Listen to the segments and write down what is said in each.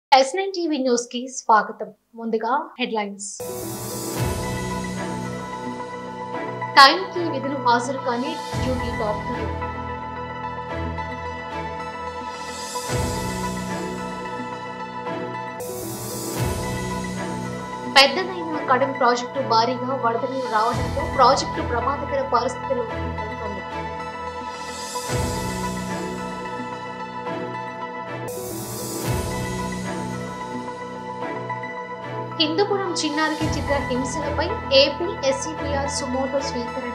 Yes nine TV news కి స్వాగతం ముందుగా హెడ్లైన్స్ టైంకి విధులు హాజరు కాని డ్యూటీ డాక్టర్లు పెద్దదైన కడెం ప్రాజెక్టు భారీగా వరద నీరు రావడంతో ప్రాజెక్టు ప్రమాదకర పరిస్థితులు నెలకొంది హిందూపురం చిన్నారికి చిత్ర హింసలపై ఏపీ ఎస్సీపీఆర్ సుమోటో స్వీకరణ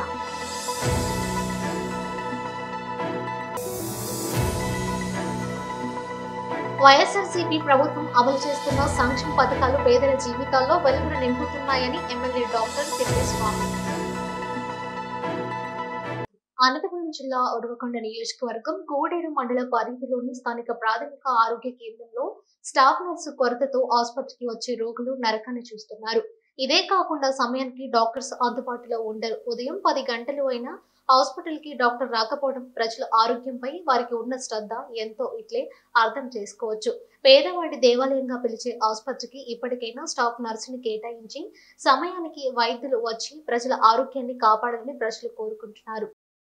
వైఎస్ఆర్సీపీ ప్రభుత్వం అమలు చేస్తున్న సంక్షేమ పథకాలు పేదల జీవితాల్లో వెలుగులు నింపుతున్నాయని ఎమ్మెల్యే డాక్టర్ తిప్పేస్వామి అనంతపురం జిల్లా ఉరవకొండ నియోజకవర్గం కోడేరు మండల పరిధిలోని స్థానిక ప్రాథమిక ఆరోగ్య కేంద్రంలో స్టాఫ్ నర్సు కొరతతో ఆసుపత్రికి వచ్చే రోగులు నరకాన్ని చూస్తున్నారు ఇదే కాకుండా సమయానికి డాక్టర్స్ అందుబాటులో ఉండరు ఉదయం పది గంటలు అయినా హాస్పిటల్ కి డాక్టర్ రాకపోవడం ప్రజల ఆరోగ్యంపై వారికి ఉన్న శ్రద్ధ ఎంతో ఇట్లే అర్థం చేసుకోవచ్చు పేదవాడి దేవాలయంగా పిలిచే ఆసుపత్రికి ఇప్పటికైనా స్టాఫ్ నర్సుని కేటాయించి సమయానికి వైద్యులు వచ్చి ప్రజల ఆరోగ్యాన్ని కాపాడాలని ప్రజలు కోరుకుంటున్నారు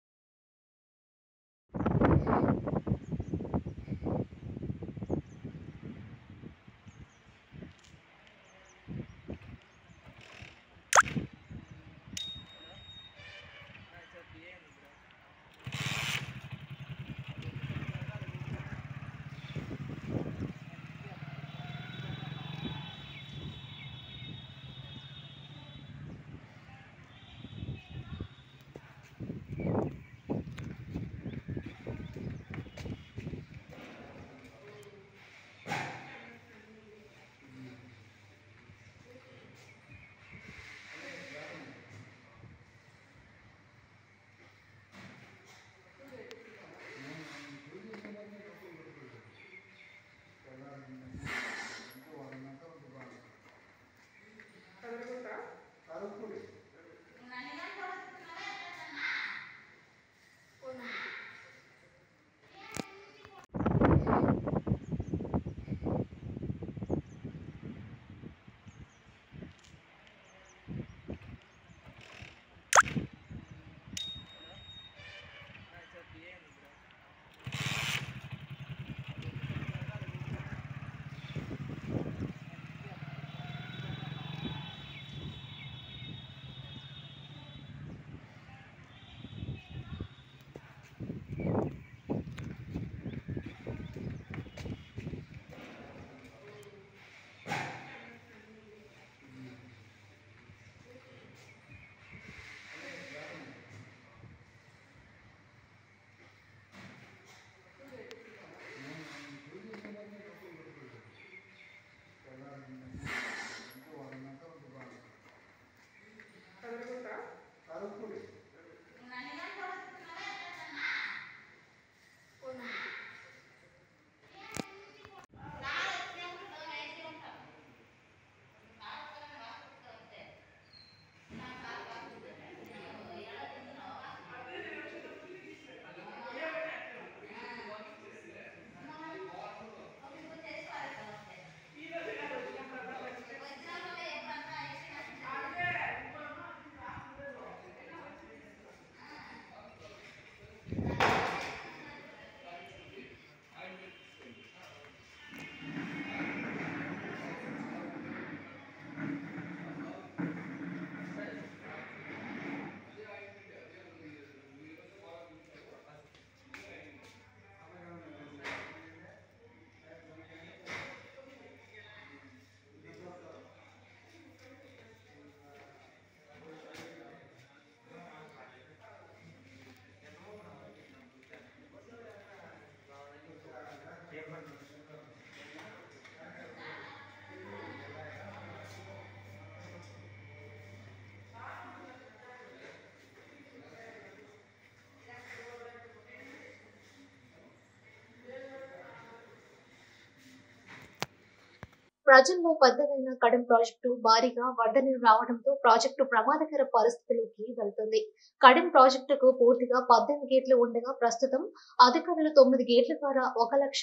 ప్రజల్లో పెద్దదైన కడెం ప్రాజెక్టు భారీగా వరద నీరు రావడంతో ప్రాజెక్టు ప్రమాదకర పరిస్థితుల్లోకి వెళ్తుంది కడెం ప్రాజెక్టుకు పూర్తిగా పద్దెనిమిది గేట్లు ఉండగా ప్రస్తుతం అధికారులు తొమ్మిది గేట్ల ద్వారా ఒక లక్ష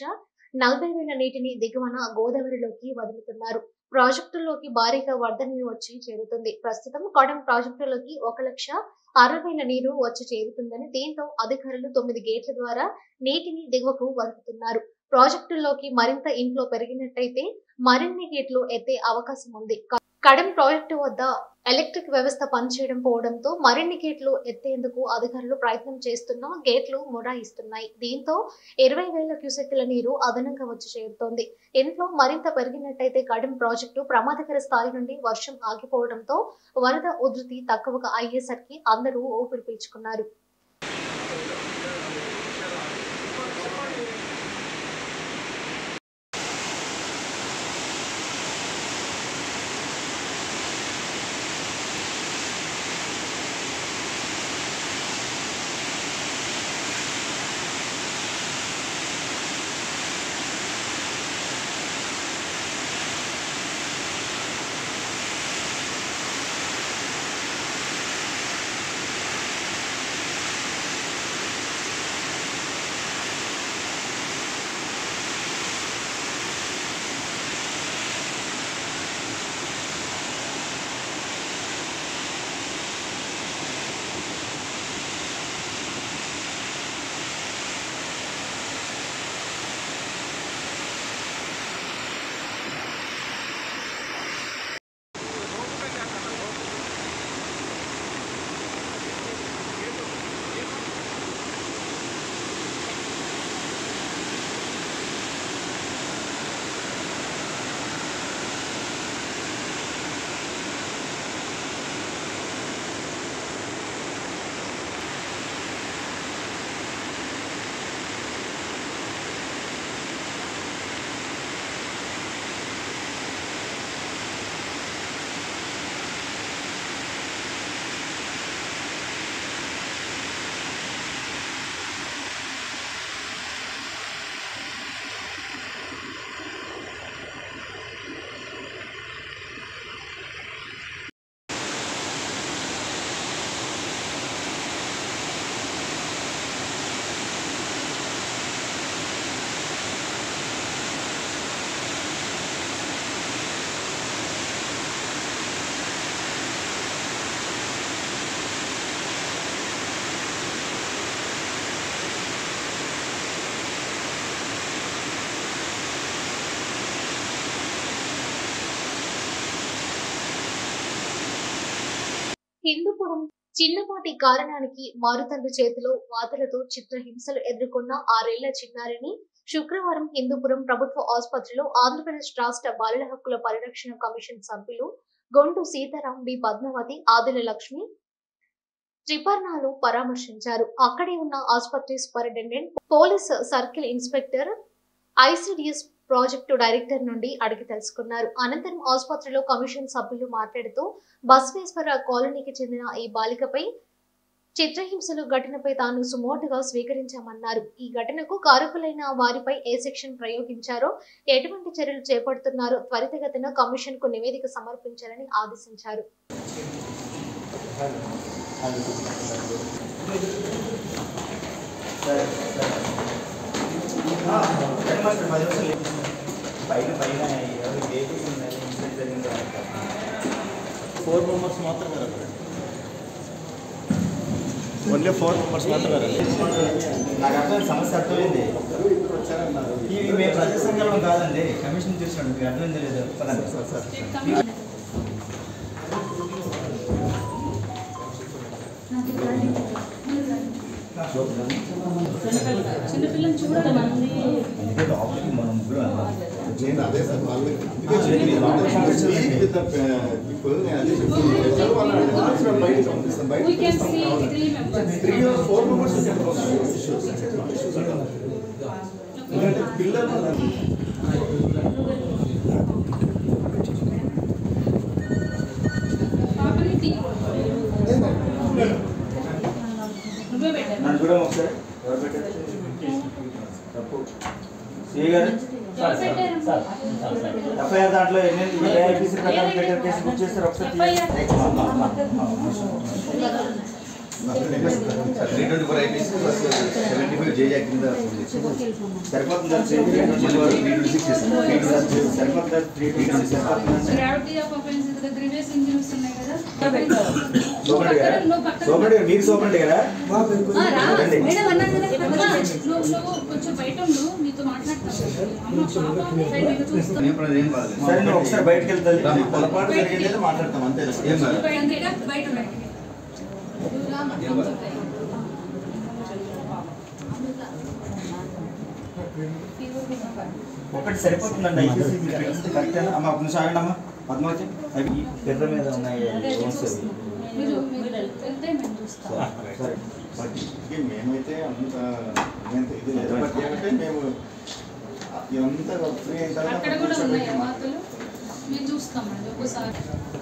నలభై వేల నీటిని దిగువన గోదావరిలోకి వదులుతున్నారు ప్రాజెక్టుల్లోకి భారీగా వరద నీరు వచ్చి చేరుతుంది ప్రస్తుతం కడం ప్రాజెక్టులోకి ఒక లక్ష అరవై వేల నీరు వచ్చి చేరుతుందని దీంతో అధికారులు తొమ్మిది గేట్ల ద్వారా నీటిని దిగువకు వదులుతున్నారు ప్రాజెక్టుల్లోకి మరింత ఇంట్లో పెరిగినట్టయితే మరిన్ని గేట్లు ఎత్తే అవకాశం ఉంది క- కడం ప్రాజెక్టు వద్ద ఎలక్ట్రిక్ వ్యవస్థ పనిచేయడం పోవడంతో మరిన్ని గేట్లు ఎత్తేందుకు అధికారులు ప్రయత్నం చేస్తున్నా గేట్లు మొరాయిస్తున్నాయి దీంతో ఇరవై వేల క్యూసెక్కుల నీరు అదనంగా వచ్చి చేరుతోంది ఇంట్లో మరింత పెరిగినట్టయితే కడం ప్రాజెక్టు ప్రమాదకర స్థాయి నుండి వర్షం ఆగిపోవడంతో వరద ఉధృతి తక్కువగా అయ్యేసరికి అందరూ ఊపిరి పీల్చుకున్నారు హిందూపురం చిన్నపాటి కారణానికి మారుతండ్రి చేతిలో వాతలతో చిత్రహింసలు ఎదుర్కొన్న ఆరేళ్ల చిన్నారిని శుక్రవారం హిందూపురం ప్రభుత్వ ఆసుపత్రిలో ఆంధ్రప్రదేశ్ రాష్ట్ర బాలల హక్కుల పరిరక్షణ కమిషన్ సభ్యులు గొండు సీతారాం బి పద్మావతి ఆదిల లక్ష్మి త్రిపర్ణాలు పరామర్శించారు అక్కడే ఉన్న ఆసుపత్రి superintendent police circle inspector ICDS project director నుండి అడిగి తెలుసుకున్నారు అనంతరం ఆసుపత్రిలో కమిషన్ సభ్యులు మాట్లాడుతూ బసవేశ్వర కాలనీకి చెందిన ఈ బాలికపై చిత్రహింసలు ఘటనపై తాను సుమోటుగా స్వీకరించామన్నారు ఈ ఘటనకు కారకులైన వారిపై ఏ సెక్షన్ ప్రయోగించారో ఎటువంటి చర్యలు చేపడుతున్నారో త్వరితగతిన కమిషన్ కు నివేదిక సమర్పించాలని ఆదేశించారు పైన పైన ఎవరు బేబీ ఉన్నది ఇన్సిడెంట్ జరిగిందో ఫోర్ మెంబర్స్ మాత్రమే రండి ఓన్లీ ఫోర్ మెంబర్స్ మాత్రమే రండి నాకు అర్థం సమస్య అర్థమైంది ఇవి మేము ప్రజా సంఘం కాదండి కమిషన్ చూసాడు మీకు అర్థమైంది లేదు పదండి సార్ సార్ చిన్నపిల్లని చూడాలి మంది అందుకే డాక్టర్కి మనం ముగ్గురు అన్నాం నేను అదే సార్ వాళ్ళకి అందుకే speak with the, uh, people. నేను అదే చెప్తున్నాను. వాళ్ళు అడిగిన బయట పంపిస్తాం. బయట We can పంపిస్తాం see కావాలి. three members. Three or four members we can process issues. Issues అంటారు. ఎందుకంటే పిల్లలు పాపని తీ. నువ్వే పెట్టాను నన్ను చూడము ఒకసారి ఎవరు పెట్టారు తప్పు సిఏ గారు ఎవరు పెట్టారమ్మా? ఎఫ్ఐఆర్ దాంట్లో ఎన్ని ఏఐపీసీ ప్రకారం పెట్టారు కేసు బుక్ చేస్తారు ఒకసారి FIR. తీయండి. నాకు next three twenty four IPC plus seventy five జేజా కింద ఉంది. సరిపోతుందా three twenty four three twenty six సరిపోతుందా త్రీ ట్వంటీ సరిపోతుందా గ్రావిటీ ఆఫ్ అఫెన్స్ దగ్గర రివర్స్ ఇంజిన్స్ ఉన్నాయి కదా సోమరెడ్డి గారా సోమరెడ్డి గారు మీరు సోమరెడ్డి గారా ఆ, రా. రండి. మేడం అన్నాను కదా అమ్మా, నువ్వు నువ్వు కొంచెం బయట ఉండు నీతో మాట్లాడతాను అమ్మ పాప సైడ్ మీద చూస్తాను ఏం పర్లేదు, ఏం బాధలేదు. సరే నువ్వు ఒకసారి బయటకు వెళ్తాను రా, పొరపాటు జరిగింది మాట్లాడతాం అంతే ఏం కాదు. బయట బయట ఉండండి. నువ్వు రా, మా ఏం బాధ. ఒకటి సరిపోతుందండి ఐపీసీ మీరు పెట్టింది కరెక్టేనా అమ్మ ఒక నిమిషం ఆగండి అమ్మా పద్మావతి అవి ఈ పెద్ద మీద ఉన్నాయి అదే లోన్స్ అవి. మీరు మీరు వెళ్తే మేము చూస్తాం సరే బట్ ఇది మేమైతే అంత మేమైతే ఇది లేదు బట్ ఏమంటే మేము ఇదంతా ఫ్రీ అయిన తర్వాత అక్కడ కూడా ఉన్నాయి కూర్చోబెట్టి వార్తలు మేము చూస్తామండి ఒకసారి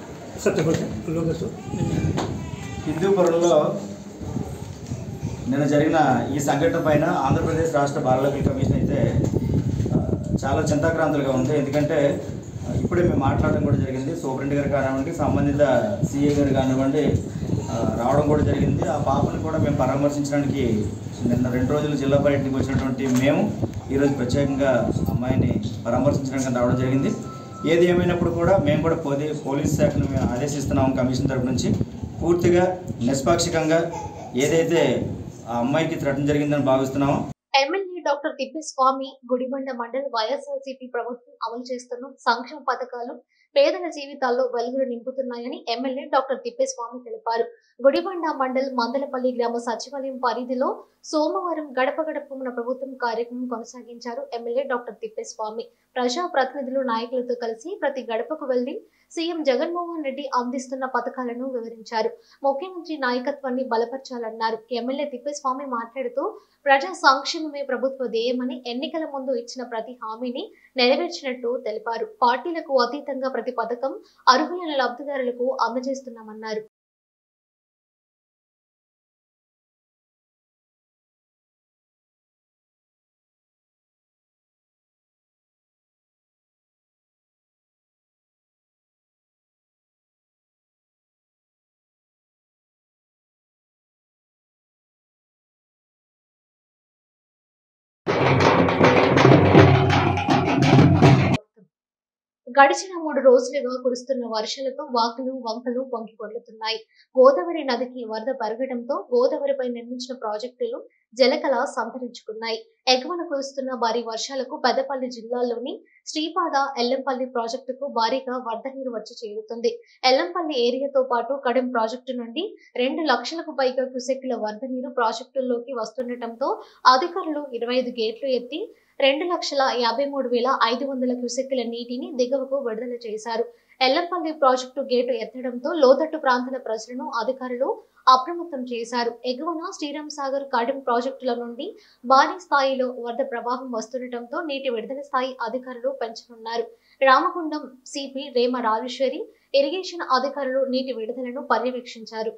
హిందూపురంలో నిన్న జరిగిన ఈ సంఘటన పైన ఆంధ్రప్రదేశ్ రాష్ట్ర బాలలకి కమిషన్ అయితే ఆ, చాలా చింతాక్రాంతులుగా ఉంది ఎందుకంటే ఆ, ఇప్పుడే మేము మాట్లాడడం కూడా జరిగింది సూపరింట్ గారు కానివ్వండి సంబంధిత సిఏ గారు కానివ్వండి ఆ, రావడం కూడా జరిగింది ఆ పాపను కూడా మేము పరామర్శించడానికి నిన్న రెండు రోజులు జిల్లా పర్యటనకు వచ్చినటువంటి మేము ఈరోజు ప్రత్యేకంగా అమ్మాయిని పరామర్శించడానికి రావడం జరిగింది ఏది ఏమైనప్పుడు కూడా మేము కూడా పోలీ పోలీస్ శాఖను మేము ఆదేశిస్తున్నాము కమిషన్ తరపు నుంచి పూర్తిగా నిష్పాక్షికంగా ఏదైతే ఆ అమ్మాయికి థ్రెటన్ జరిగిందని భావిస్తున్నామో ఎమ్మెల్యే డాక్టర్ తిప్పేస్వామి గుడిబండ మండల వైఎస్ఆర్సీపీ ప్రభుత్వం అమలు చేస్తున్న సంక్షేమ పథకాలు పేదల జీవితాల్లో వెలుగులు నింపుతున్నాయని ఎమ్మెల్యే డాక్టర్ తిప్పేస్వామి తెలిపారు గుడిబండ మండల్ మందలపల్లి గ్రామ సచివాలయం పరిధిలో సోమవారం గడప గడపమున ప్రభుత్వం కార్యక్రమం కొనసాగించారు ఎమ్మెల్యే డాక్టర్ తిప్పేస్వామి ప్రజా ప్రతినిధులు నాయకులతో కలిసి ప్రతి గడపకు వెళ్లి సీఎం జగన్మోహన్ రెడ్డి అందిస్తున్న పథకాలను వివరించారు ముఖ్యమంత్రి నాయకత్వాన్ని బలపరచాలన్నారు ఎమ్మెల్యే తిప్పేస్వామి మాట్లాడుతూ ప్రజా సంక్షేమమే ప్రభుత్వ ధ్యేయమని ఎన్నికల ముందు ఇచ్చిన ప్రతి హామీని నెరవేర్చినట్టు తెలిపారు పార్టీలకు అతీతంగా ప్రతి పథకం అర్హులైన లబ్ధిదారులకు అందజేస్తున్నామన్నారు గడిచిన మూడు రోజులుగా కురుస్తున్న వర్షాలతో వాకులు వంకలు పొంగి పొర్లుతున్నాయి గోదావరి నదికి వరద పెరగడంతో గోదావరిపై నిర్మించిన ప్రాజెక్టులు జలకళ సంతరించుకున్నాయి ఎగువన కురుస్తున్న భారీ వర్షాలకు పెద్దపల్లి జిల్లాలోని శ్రీపాద ఎల్లంపల్లి ప్రాజెక్టుకు భారీగా వరద నీరు వచ్చి చేరుతుంది ఎల్లంపల్లి ఏరియాతో పాటు కడెం ప్రాజెక్టు నుండి రెండు లక్షలకు పైగా క్యూసెక్కుల వరద నీరు ప్రాజెక్టుల్లోకి వస్తుండటంతో అధికారులు ఇరవై ఐదు గేట్లు ఎత్తి రెండు లక్షల యాభై మూడు వేల ఐదు వందల క్యూసెక్కుల నీటిని దిగువకు విడుదల చేశారు ఎల్లంపల్లి ప్రాజెక్టు గేటు ఎత్తడంతో లోతట్టు ప్రాంతాల ప్రజలను అధికారులు అప్రమత్తం చేశారు ఎగువన శ్రీరామ్ సాగర్ కాడెం ప్రాజెక్టుల నుండి భారీ స్థాయిలో వరద ప్రవాహం వస్తుండటంతో నీటి విడుదల స్థాయి అధికారులు పెంచనున్నారు రామగుండం సిపి రేమ రాజేశ్వరి ఇరిగేషన్ అధికారులు నీటి విడుదలను పర్యవేక్షించారు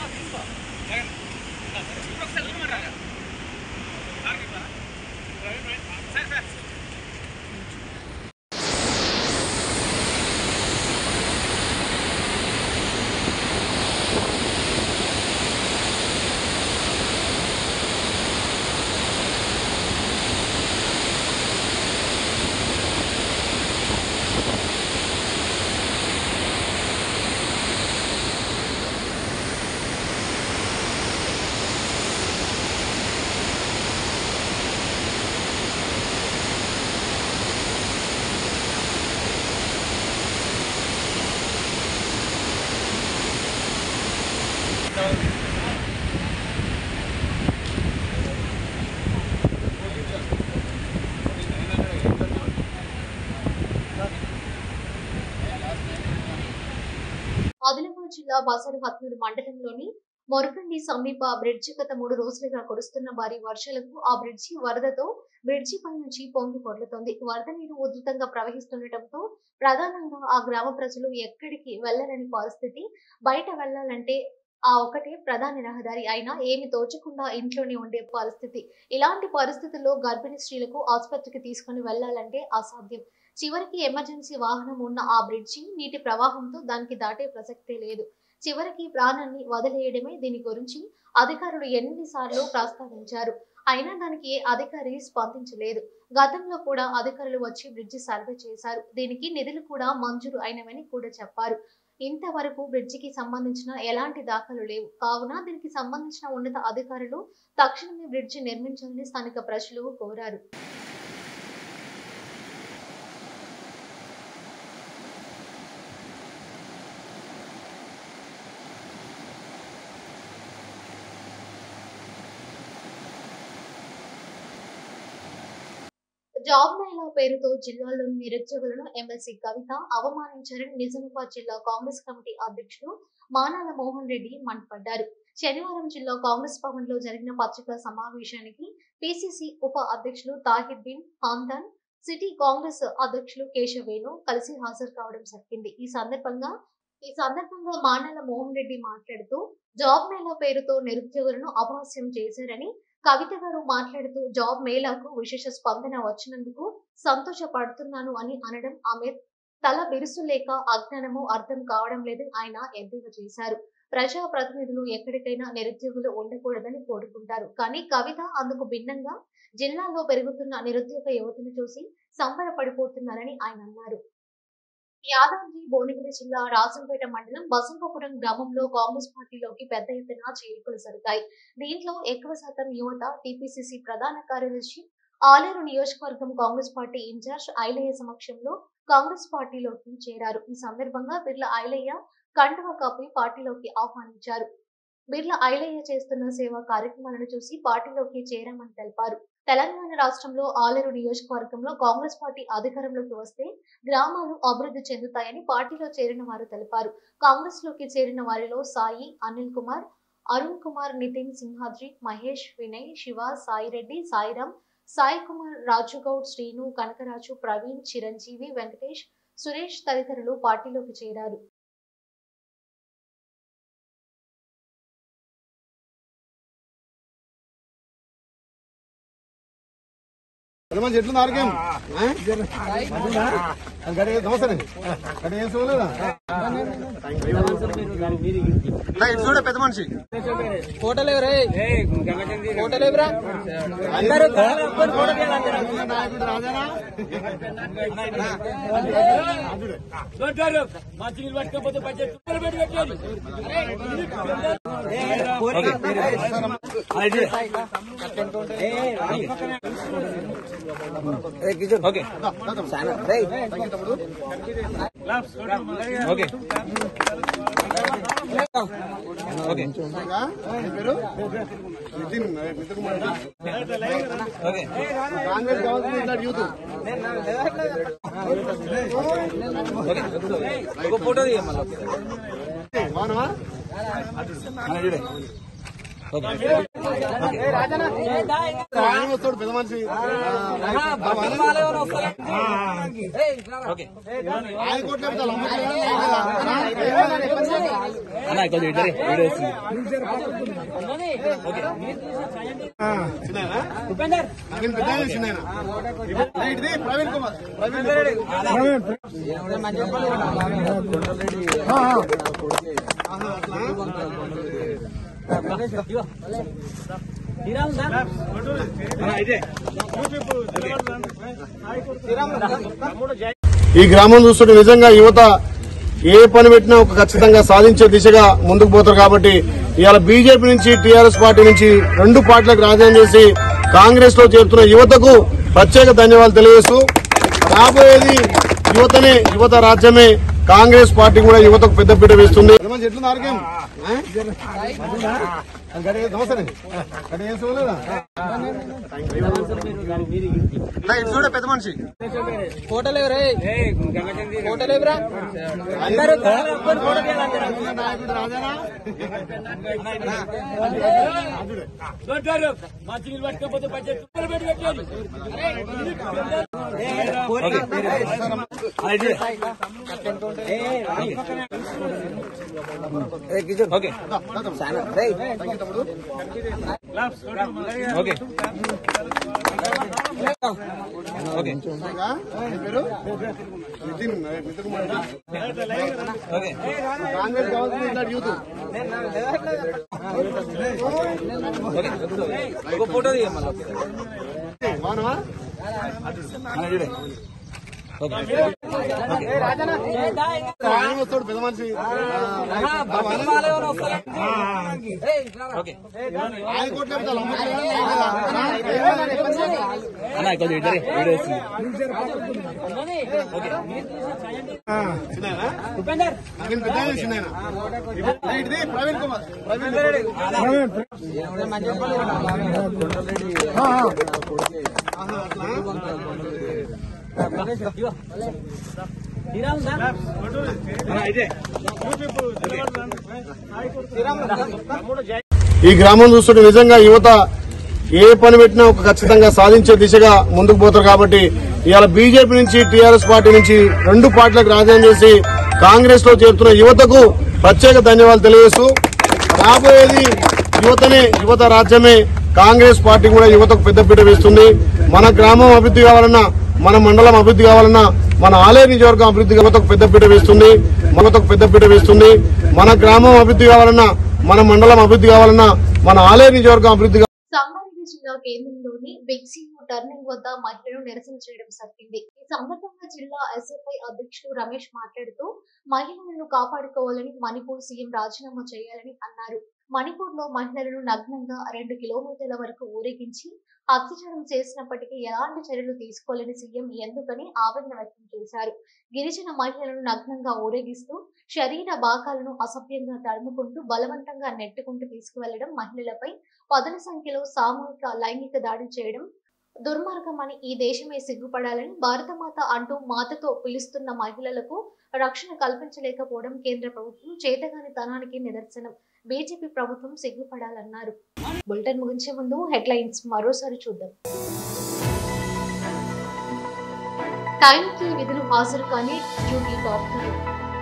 ఆదిలాబాద్ జిల్లా బాసర హత్నూరు మండలంలోని మొరకండి సమీప బ్రిడ్జి గత మూడు రోజులుగా కురుస్తున్న భారీ వర్షాలకు ఆ బ్రిడ్జి వరదతో బ్రిడ్జి పై నుంచి పొంగి పొర్లుతోంది వరద నీరు ఉధృతంగా ప్రవహిస్తుండటంతో ప్రధానంగా ఆ గ్రామ ప్రజలు ఎక్కడికి వెళ్లలేని పరిస్థితి బయట వెళ్లాలంటే ఆ ఒకటే ప్రధాన రహదారి అయినా ఏమి తోచకుండా ఇంట్లోనే ఉండే పరిస్థితి ఇలాంటి పరిస్థితుల్లో గర్భిణీ స్త్రీలకు ఆసుపత్రికి తీసుకుని వెళ్లాలంటే అసాధ్యం చివరికి ఎమర్జెన్సీ వాహనం ఉన్న ఆ బ్రిడ్జి నీటి ప్రవాహంతో దానికి దాటే ప్రసక్తే లేదు చివరికి ప్రాణాన్ని వదిలేయడమే దీని గురించి అధికారులు ఎన్నిసార్లు ప్రస్తావించారు అయినా దానికి ఏ అధికారి స్పందించలేదు గతంలో కూడా అధికారులు వచ్చి బ్రిడ్జి సర్వే చేశారు దీనికి నిధులు కూడా మంజూరు అయినవని కూడా చెప్పారు ఇంతవరకు బ్రిడ్జికి సంబంధించిన ఎలాంటి దాఖలు లేవు కావున దీనికి సంబంధించిన ఉన్నత అధికారులు తక్షణమే బ్రిడ్జి నిర్మించాలని స్థానిక ప్రజలు కోరారు జాబ్ మేళా పేరుతో జిల్లాలోని నిరుద్యోగులను ఎమ్మెల్సీ కవిత అవమానించారని నిజామాబాద్ జిల్లా కాంగ్రెస్ కమిటీ అధ్యక్షుడు మానాల మోహన్ రెడ్డి మండిపడ్డారు శనివారం జిల్లా కాంగ్రెస్ భవన్ లో జరిగిన పత్రికా సమావేశానికి పిసిసి ఉప అధ్యక్షులు తాహిర్ బిన్ ఖాందన్ సిటీ కాంగ్రెస్ అధ్యక్షులు కేశవేణు కలిసి హాజరు కావడం జరిగింది ఈ సందర్భంగా ఈ సందర్భంగా మానాల మోహన్ రెడ్డి మాట్లాడుతూ జాబ్ మేళా పేరుతో నిరుద్యోగులను అపహాస్యం చేశారని కవిత గారు మాట్లాడుతూ జాబ్ మేళాకు విశేష స్పందన వచ్చినందుకు సంతోషపడుతున్నాను అని అనడం ఆమె తల బిరుసు లేక అజ్ఞానము అర్థం కావడం లేదని ఆయన ఎద్దేవా చేశారు ప్రజా ప్రతినిధులు ఎక్కడికైనా నిరుద్యోగులు ఉండకూడదని కోరుకుంటారు కానీ కవిత అందుకు భిన్నంగా జిల్లాలో పెరుగుతున్న నిరుద్యోగ యువతను చూసి సంబరపడిపోతున్నారని ఆయన అన్నారు యాదాద్రి భువనగిరి జిల్లా రాజంపేట మండలం బసంతపురం గ్రామంలో కాంగ్రెస్ పార్టీలోకి పెద్ద ఎత్తున చేరికలు జరిగాయి దీంట్లో ఎక్కువ శాతం యువత టిపిసిసి ప్రధాన కార్యదర్శి ఆలేరు నియోజకవర్గం కాంగ్రెస్ పార్టీ ఇన్ఛార్జ్ ఐలయ్య సమక్షంలో కాంగ్రెస్ పార్టీలోకి చేరారు ఈ సందర్భంగా బిర్ల ఐలయ్య కండువ కప్పి పార్టీలోకి ఆహ్వానించారు బిర్ల ఐలయ్య చేస్తున్న సేవా కార్యక్రమాలను చూసి పార్టీలోకి చేరామని తెలిపారు తెలంగాణ రాష్ట్రంలో ఆలేరు నియోజకవర్గంలో కాంగ్రెస్ పార్టీ అధికారంలోకి వస్తే గ్రామాలు అభివృద్ధి చెందుతాయని పార్టీలో చేరిన వారు తెలిపారు కాంగ్రెస్ లోకి చేరిన వారిలో సాయి అనిల్ కుమార్ అరుణ్ కుమార్ నితిన్ సింహాద్రి మహేష్ వినయ్ శివ సాయిరెడ్డి సాయిరామ్ సాయి కుమార్ రాజుగౌడ్ శ్రీను కనకరాజు ప్రవీణ్ చిరంజీవి వెంకటేష్ సురేష్ తదితరులు పార్టీలోకి చేరారు హనుమాన్ చెట్లు ఆరోగ్యం గడి నమస్తే గడి ఏం చూడలేదా ఇటు చూడే పెద్ద మనిషి నాయకుడు రాజానా ఇంకా నీ పేరు నితిన్ నితిన్ కుమార్ కాంగ్రెస్ కావాల్సింది ఇట్లాంటి యూత్ బాగున్నావా ఆయన వస్తాడు పెద్ద మనిషి ఆయన కోట్లే పెడతారు చిన్న పెద్ద చిన్న ఇటుది ప్రవీణ్ కుమార్ ప్రవీణ్ ఈ గ్రామం చూస్తుంటే నిజంగా యువత ఏ పని పెట్టినా ఒక ఖచ్చితంగా సాధించే దిశగా ముందుకు పోతారు కాబట్టి ఇవాళ బీజేపీ నుంచి టీఆర్ఎస్ పార్టీ నుంచి రెండు పార్టీలకు రాజీనామా చేసి కాంగ్రెస్ లో చేరుతున్న యువతకు ప్రత్యేక ధన్యవాదాలు తెలియజేస్తూ రాబోయేది యువతనే యువత రాజ్యమే కాంగ్రెస్ పార్టీ కూడా యువతకు పెద్దపీట వేస్తుంది ఎట్లుంది ఆరోగ్యం గడి నమస్తే గడి ఏం చూడలేదా ఇటు చూడే పెద్ద మనిషి నాయకుడు రాజానా నితిన్ నితిన్ కుమార్ కాంగ్రెస్ కావాల్సింది ఇట్లా యూత్ బాగున్నావా ఆయన వస్తాడు పెద్ద మనిషి ఆయన కోట్లే పెట్టాలి నవీన్ పెద్ద ఆయన, చిన్న ఆయన. ఇటుది ప్రవీణ్ కుమార్ ప్రవీణ్ ఆ, ఆ. ఆహా, అట్లా? ఈ గ్రామం చూస్తుంటే నిజంగా యువత ఏ పని పెట్టినా ఒక ఖచ్చితంగా సాధించే దిశగా ముందుకు పోతారు కాబట్టి ఇవాళ బీజేపీ నుంచి టీఆర్ఎస్ పార్టీ నుంచి రెండు పార్టీలకు రాజీనామా చేసి కాంగ్రెస్ లో చేరుతున్న యువతకు ప్రత్యేక ధన్యవాదాలు తెలియజేస్తూ రాబోయేది యువతనే యువత రాజ్యమే కాంగ్రెస్ పార్టీ కూడా యువతకు పెద్దపీట వేస్తుంది మన గ్రామం అభివృద్ధి కావాలన్నా మన మండలం అభివృద్ధి కావాలన్నా మన ఆలయ నియోజకవర్గం అభివృద్ధి యువతకు పెద్దపీట వేస్తుంది మనతకు పెద్దపీట వేస్తుంది మన గ్రామం అభివృద్ధి కావాలన్నా మన మండలం అభివృద్ధి కావాలన్నా మన ఆలయ నియోజకవర్గం అభివృద్ధి సంగారెడ్డి జిల్లా కేంద్రంలోని బిగ్సీయూ టర్నింగ్ వద్ద మహిళలు నిరసన చేయడం జరిగింది ఈ సందర్భంగా జిల్లా ఎస్ఎఫ్ఐ అధ్యక్షుడు రమేష్ మాట్లాడుతూ మహిళలను కాపాడుకోవాలని మణిపూర్ సీఎం రాజీనామా చేయాలని అన్నారు మణిపూర్ లో మహిళలను నగ్నంగా రెండు కిలోమీటర్ల వరకు ఊరేగించి అత్యాచారం చేసినప్పటికీ ఎలాంటి చర్యలు తీసుకోలేని సీఎం ఎందుకని ఆవేదన వ్యక్తం చేశారు గిరిజన మహిళలను నగ్నంగా ఊరేగిస్తూ శరీర భాగాలను అసభ్యంగా తడుముకుంటూ బలవంతంగా నెట్టుకుంటూ తీసుకువెళ్లడం మహిళలపై పదుల సంఖ్యలో సామూహిక లైంగిక దాడి చేయడం దుర్మార్గమని ఈ దేశమే సిగ్గుపడాలని భారతమాత అంటూ మాతతో పిలుస్తున్న మహిళలకు రక్షణ కల్పించలేకపోవడం కేంద్ర ప్రభుత్వం చేతగాని తనానికి నిదర్శనం బీజేపీ ప్రభుత్వం సిగ్గుపడాలన్నారు బులెటిన్ ముగించే ముందు హెడ్లైన్స్ మరోసారి చూద్దాం టైంకి విధులు హాజరు కానీ డ్యూటీ డాక్టర్లు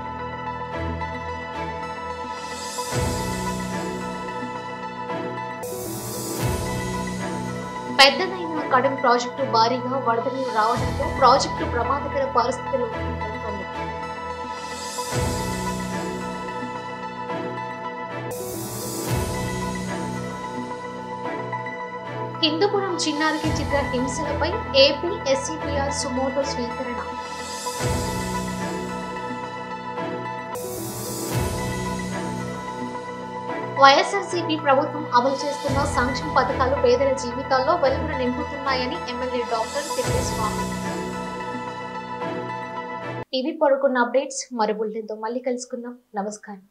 పెద్దదైన కడెం ప్రాజెక్టు భారీగా వరద నీరు రావడంతో ప్రాజెక్టు ప్రమాదకర పరిస్థితులు నెలకొంది హిందూపురం చిన్నారికి చిత్ర హింసలపై ఏపీ ఎస్సీపీఆర్ సుమోటో స్వీకరణ వైఎస్ఆర్సీపీ ప్రభుత్వం అమలు చేస్తున్న సంక్షేమ పథకాలు పేదల జీవితాల్లో వెలుగులు నింపుతున్నాయని ఎమ్మెల్యే డాక్టర్ తిప్పేస్వామి ఇవి పడుకున్న అప్డేట్స్ మరి బులెటిన్తో మళ్ళీ కలుసుకుందాం నమస్కారం